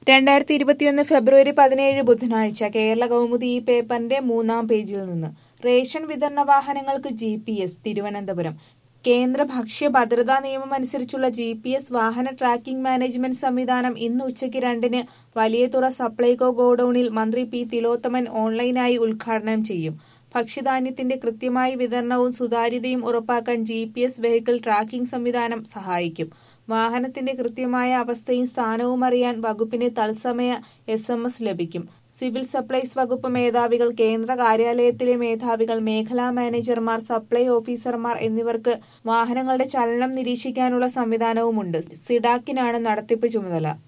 രണ്ടായിരത്തി ഇരുപത്തിയൊന്ന് ഫെബ്രുവരി പതിനേഴ് ബുധനാഴ്ച കേരള കൗമുദി ഈ പേപ്പറിന്റെ മൂന്നാം പേജിൽ നിന്ന് റേഷൻ വിതരണ വാഹനങ്ങൾക്ക് ജി പി എസ് തിരുവനന്തപുരം കേന്ദ്ര ഭക്ഷ്യ ഭദ്രതാ നിയമം അനുസരിച്ചുള്ള ജി പി എസ് വാഹന ട്രാക്കിംഗ് മാനേജ്മെന്റ് സംവിധാനം ഇന്ന് ഉച്ചയ്ക്ക് രണ്ടിന് വലിയതുറ സപ്ലൈകോ ഗോഡൌണിൽ മന്ത്രി പി തിലോത്തമൻ ഓൺലൈനായി ഉദ്ഘാടനം ചെയ്യും ഭക്ഷ്യധാന്യത്തിന്റെ കൃത്യമായ വിതരണവും സുതാര്യതയും ഉറപ്പാക്കാൻ G P S vehicle tracking സംവിധാനം സഹായിക്കും വാഹനത്തിന്റെ കൃത്യമായ അവസ്ഥയും സ്ഥാനവും അറിയാൻ വകുപ്പിന് തത്സമയ എസ് എം എസ് ലഭിക്കും സിവിൽ സപ്ലൈസ് വകുപ്പ് മേധാവികൾ കേന്ദ്ര കാര്യാലയത്തിലെ മേധാവികൾ മേഖലാ മാനേജർമാർ സപ്ലൈ ഓഫീസർമാർ എന്നിവർക്ക് വാഹനങ്ങളുടെ ചലനം നിരീക്ഷിക്കാനുള്ള സംവിധാനവുമുണ്ട് സിഡാക്കിനാണ് നടത്തിപ്പ് ചുമതല